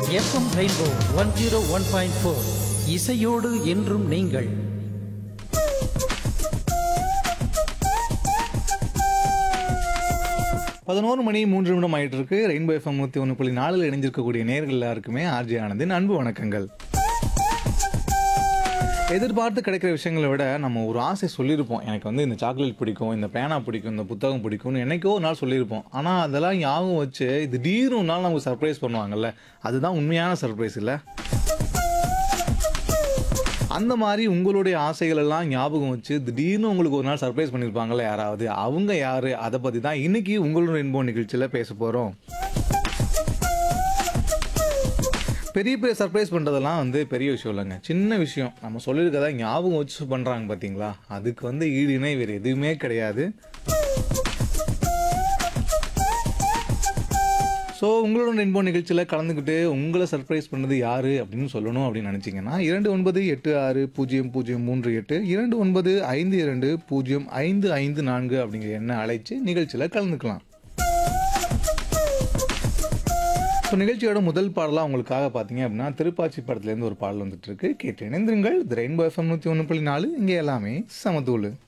FM rainbow one zero one point four இசையோடு என்றும் நீங்கள் பதினோரு மணி மூன்று நிமிடம் ஆயிட்டு இருக்கு ரெயின்போ எஃப்எம் நூற்றி ஒன்று புள்ளி நாலில் இணைஞ்சிருக்கக்கூடிய நேர்கள் எல்லாருக்குமே ஆர்ஜி ஆனந்தின் அன்பு வணக்கங்கள் எதிர்பார்த்து கிடைக்கிற விஷயங்களை விட நம்ம ஒரு ஆசை சொல்லியிருப்போம் எனக்கு வந்து இந்த சாக்லேட் பிடிக்கும் இந்த பேனா பிடிக்கும் இந்த புத்தகம் பிடிக்கும்னு என்னைக்கோ ஒரு நாள் சொல்லியிருப்போம் ஆனால் அதெல்லாம் ஞாபகம் வச்சு திடீர்னு ஒரு நாள் நமக்கு சர்ப்ரைஸ் பண்ணுவாங்கல்ல அதுதான் உண்மையான சர்ப்ரைஸ் இல்லை அந்த மாதிரி உங்களுடைய ஆசைகள் எல்லாம் ஞாபகம் வச்சு திடீர்னு உங்களுக்கு ஒரு நாள் சர்ப்ரைஸ் பண்ணியிருப்பாங்கல்ல யாராவது அவங்க யாரு அதை பற்றி தான் இன்னைக்கு உங்களோட இன்போ நிகழ்ச்சியில் பேச போகிறோம் பெரிய பெரிய சர்ப்ரைஸ் பண்ணுறதெல்லாம் வந்து பெரிய விஷயம் இல்லைங்க சின்ன விஷயம் நம்ம சொல்லியிருக்கதா ஞாபகம் வச்சு பண்ணுறாங்க பார்த்தீங்களா அதுக்கு வந்து ஈடு இணை வேறு எதுவுமே கிடையாது ஸோ உங்களோட ரெயின்போ நிகழ்ச்சியில் கலந்துக்கிட்டு உங்களை சர்ப்ரைஸ் பண்ணது யார் அப்படின்னு சொல்லணும் அப்படின்னு நினச்சிங்கன்னா இரண்டு ஒன்பது எட்டு ஆறு பூஜ்ஜியம் பூஜ்ஜியம் மூன்று எட்டு இரண்டு ஒன்பது ஐந்து இரண்டு பூஜ்ஜியம் ஐந்து ஐந்து நான்கு அப்படிங்கிற எண்ணை அழைச்சு நிகழ்ச்சியில் கலந்துக்கலாம் ஸோ நிகழ்ச்சியோட முதல் பாடலாக உங்களுக்காக பார்த்தீங்க அப்படின்னா திருப்பாச்சி படத்துலேருந்து ஒரு பாடல் வந்துட்டு இருக்கு கேட்டு இணைந்திருங்கள் இது ரெயின்போ எஃப்எம் நூற்றி ஒன்று புள்ளி நாலு இங்கே எல்லாமே சமதூளு